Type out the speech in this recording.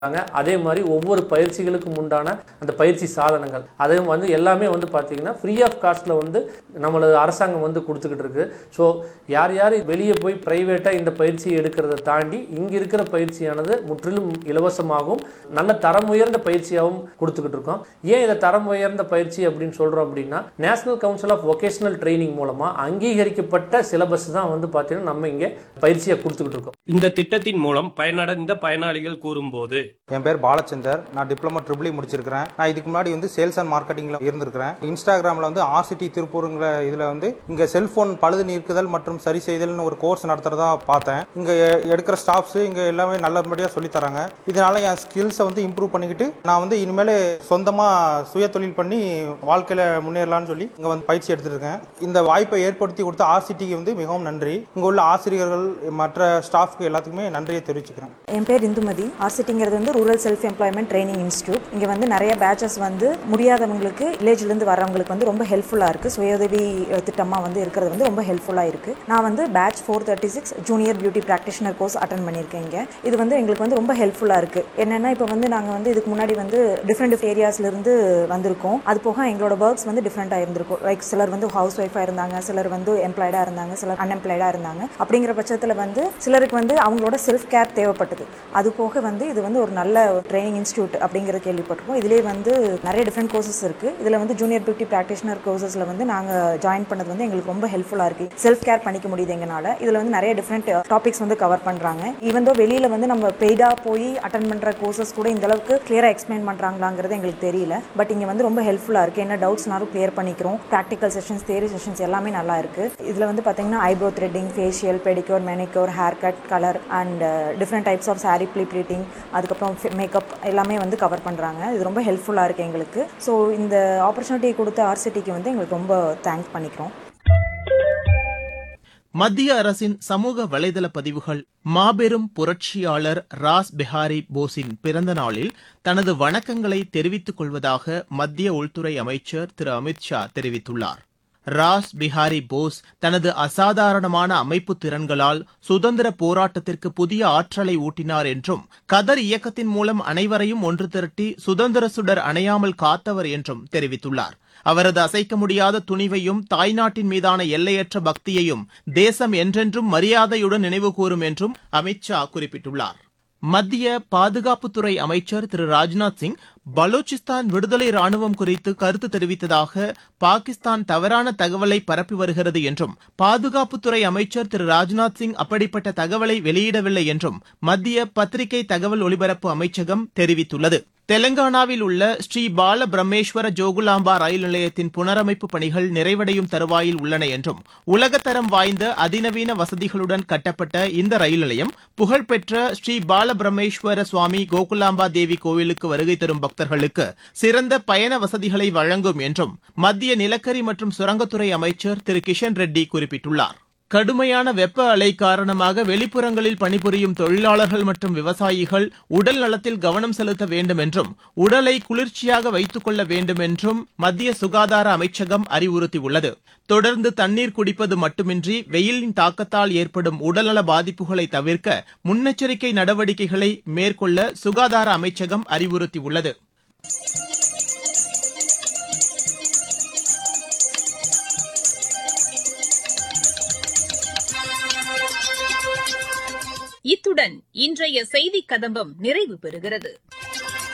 இருக்காங்க அதே மாதிரி ஒவ்வொரு பயிற்சிகளுக்கும் உண்டான அந்த பயிற்சி சாதனங்கள் அதையும் வந்து எல்லாமே வந்து பார்த்தீங்கன்னா ஃப்ரீ ஆஃப் காஸ்ட்டில் வந்து நம்மளது அரசாங்கம் வந்து கொடுத்துக்கிட்டு இருக்கு ஸோ யார் யார் வெளியே போய் ப்ரைவேட்டாக இந்த பயிற்சியை எடுக்கிறத தாண்டி இங்கே இருக்கிற பயிற்சியானது முற்றிலும் இலவசமாகவும் நல்ல தரம் உயர்ந்த பயிற்சியாகவும் கொடுத்துக்கிட்டு இருக்கோம் ஏன் இதை தரம் உயர்ந்த பயிற்சி அப்படின்னு சொல்கிறோம் அப்படின்னா national council of vocational training மூலமாக அங்கீகரிக்கப்பட்ட சிலபஸ் தான் வந்து பார்த்தீங்கன்னா நம்ம இங்கே பயிற்சியை கொடுத்துக்கிட்டு இருக்கோம் இந்த திட்டத்தின் மூலம் பயனடைந்த பயனாளிகள் கூறும்போது என் பேர் பாலச்சந்தர் நான் டிப்ளமோ ட்ரிபிள் இ முடிச்சிருக்கிறேன் நான் இதுக்கு முன்னாடி வந்து சேல்ஸ் அண்ட் மார்க்கெட்டிங்ல இருந்திருக்கிறேன் இன்ஸ்டாகிராம்ல வந்து ஆர்சிடி திருப்பூருங்கிற இதுல வந்து இங்க செல்போன் பழுது நீக்குதல் மற்றும் சரி செய்தல்னு ஒரு கோர்ஸ் நடத்துறதா பார்த்தேன் இங்க எ- எடுக்கிற ஸ்டாஃப்ஸ் இங்க எல்லாமே நல்லபடியா சொல்லி தராங்க இதனால என் ஸ்கில்ஸை வந்து இம்ப்ரூவ் பண்ணிக்கிட்டு நான் வந்து இனிமேல் சொந்தமா சுய தொழில் பண்ணி வாழ்க்கையில முன்னேறலாம்னு சொல்லி இங்க வந்து பயிற்சி எடுத்துட்டு இருக்கேன் இந்த வாய்ப்பை ஏற்படுத்தி கொடுத்த ஆர்சிடிக்கு வந்து மிகவும் நன்றி இங்க உள்ள ஆசிரியர்கள் மற்ற ஸ்டாஃப்க்கு எல்லாத்துக்குமே நன்றியை தெரிவிச்சுக்கிறேன் என் பேர் இந்துமதி ஆர்சிட்டிங்கிறது வந்து rural self employment training institute இங்கே வந்து நிறைய பேச்சஸ் வந்து முடியாதவங்களுக்கு வில்லேஜ்லேருந்து வரவங்களுக்கு வந்து ரொம்ப ஹெல்ப்ஃபுல்லாக இருக்குது சுயஉதவி திட்டமாக வந்து இருக்கிறது வந்து ரொம்ப ஹெல்ப்ஃபுல்லாக இருக்குது நான் வந்து batch four thirty six junior beauty practitioner course attend பண்ணியிருக்கேன் இங்கே இது வந்து எங்களுக்கு வந்து ரொம்ப ஹெல்ப்ஃபுல்லாக இருக்குது என்னென்னா இப்போ வந்து நாங்கள் வந்து இதுக்கு முன்னாடி வந்து டிஃப்ரெண்ட் டிஃப்ரெண்ட் ஏரியாஸ்லேருந்து வந்திருக்கோம் அது போக எங்களோட ஒர்க்ஸ் வந்து டிஃப்ரெண்ட்டாக இருந்திருக்கும் லைக் சிலர் வந்து ஹவுஸ் ஒய்ஃபாக இருந்தாங்க சிலர் வந்து எம்ப்ளாய்டாக இருந்தாங்க சிலர் அன்எம்ப்ளாய்டாக இருந்தாங்க அப்படிங்கிற பட்சத்தில் வந்து சிலருக்கு வந்து அவங்களோட செல்ஃப் கேர் தேவைப்பட்டது அது போக வந்து இது வந்து ஒரு நல்ல ட்ரைனிங் இன்ஸ்டியூட் அப்படிங்கிறது கேள்விப்பட்டிருக்கோம் இதுலேயே வந்து நிறைய டிஃப்ரெண்ட் கோர்சஸ் இருக்குது இதில் வந்து ஜூனியர் பியூட்டி ப்ராக்டிஷனர் கோர்சஸில் வந்து நாங்கள் ஜாயின் பண்ணது வந்து எங்களுக்கு ரொம்ப ஹெல்ப்ஃபுல்லாக இருக்குது செல்ஃப் கேர் பண்ணிக்க முடியுது எங்களால் இதில் வந்து நிறைய டிஃப்ரெண்ட் டாபிக்ஸ் வந்து கவர் பண்ணுறாங்க ஈவன் தோ வெளியில் வந்து நம்ம பெய்டாக போய் அட்டன் பண்ணுற கோர்சஸ் கூட இந்த அளவுக்கு கிளியராக எக்ஸ்பிளைன் பண்ணுறாங்களாங்கிறது எங்களுக்கு தெரியல பட் இங்கே வந்து ரொம்ப ஹெல்ப்ஃபுல்லாக இருக்குது என்ன டவுட்ஸ்னாலும் கிளியர் பண்ணிக்கிறோம் ப்ராக்டிக்கல் செஷன்ஸ் தேரி செஷன்ஸ் எல்லாமே நல்லா இருக்குது இதில் வந்து பார்த்தீங்கன்னா eyebrow threading facial pedicure manicure hair cut colour and different types of sari ப்ளீ ப்ளீட்டிங் அதுக்கப்புறம் மேக்கப் எல்லாமே வந்து கவர் பண்ணுறாங்க இது ரொம்ப ஹெல்ப்ஃபுல்லாக இருக்குது எங்களுக்கு ஸோ இந்த ஆப்பர்ச்சுனிட்டி கொடுத்த ஆர்சிட்டிக்கு வந்து எங்களுக்கு ரொம்ப தேங்க்ஸ் பண்ணிக்கிறோம் மத்திய அரசின் சமூக வலைதள பதிவுகள் மாபெரும் புரட்சியாளர் ராஸ் பிஹாரி போஸின் பிறந்த நாளில் தனது வணக்கங்களை தெரிவித்துக் கொள்வதாக மத்திய உள்துறை அமைச்சர் திரு அமித் ஷா தெரிவித்துள்ளார் ராஸ் பிஹாரி போஸ் தனது அசாதாரணமான அமைப்பு திறன்களால் சுதந்திர போராட்டத்திற்கு புதிய ஆற்றலை ஊட்டினார் என்றும் கதர் இயக்கத்தின் மூலம் அனைவரையும் ஒன்று திரட்டி சுதந்திர சுடர் அணையாமல் காத்தவர் என்றும் தெரிவித்துள்ளார் அவரது அசைக்க முடியாத துணிவையும் தாய்நாட்டின் மீதான எல்லையற்ற பக்தியையும் தேசம் என்றென்றும் மரியாதையுடன் நினைவுகூரும் என்றும் அமித் ஷா குறிப்பிட்டுள்ளார் மத்திய பாதுகாப்புத்துறை அமைச்சர் திரு ராஜ்நாத் சிங் பலூச்சிஸ்தான் விடுதலை ராணுவம் குறித்து கருத்து தெரிவித்ததாக பாகிஸ்தான் தவறான தகவலை பரப்பி வருகிறது என்றும் பாதுகாப்புத்துறை அமைச்சர் திரு ராஜ்நாத் சிங் அப்படிப்பட்ட தகவலை வெளியிடவில்லை என்றும் மத்திய பத்திரிகை தகவல் ஒலிபரப்பு அமைச்சகம் தெரிவித்துள்ளது தெலங்கானாவில் உள்ள ஸ்ரீ பால பிரம்மேஸ்வர ஜோகுலாம்பா ரயில் நிலையத்தின் புனரமைப்பு பணிகள் நிறைவடையும் தருவாயில் உள்ளன என்றும் உலகத்தரம் வாய்ந்த அதிநவீன வசதிகளுடன் கட்டப்பட்ட இந்த ரயில் நிலையம் புகழ்பெற்ற ஸ்ரீ பால பிரம்மேஸ்வர சுவாமி கோகுலாம்பா தேவி கோவிலுக்கு வருகை தரும் பக்தர்களுக்கு சிறந்த பயண வசதிகளை வழங்கும் என்றும் மத்திய நிலக்கரி மற்றும் சுரங்கத்துறை அமைச்சர் திரு கிஷன் ரெட்டி குறிப்பிட்டுள்ளார் கடுமையான வெப்ப அலை காரணமாக வெளிப்புறங்களில் பணிபுரியும் தொழிலாளர்கள் மற்றும் விவசாயிகள் உடல் நலத்தில் கவனம் செலுத்த வேண்டும் என்றும் உடலை குளிர்ச்சியாக வைத்துக் கொள்ள வேண்டும் என்றும் மத்திய சுகாதார அமைச்சகம் அறிவுறுத்தியுள்ளது தொடர்ந்து தண்ணீர் குடிப்பது மட்டுமின்றி வெயிலின் தாக்கத்தால் ஏற்படும் உடல்நல பாதிப்புகளை தவிர்க்க முன்னெச்சரிக்கை நடவடிக்கைகளை மேற்கொள்ள சுகாதார அமைச்சகம் அறிவுறுத்தியுள்ளது இத்துடன் இன்றைய செய்திக் கதம்பம் நிறைவு பெறுகிறது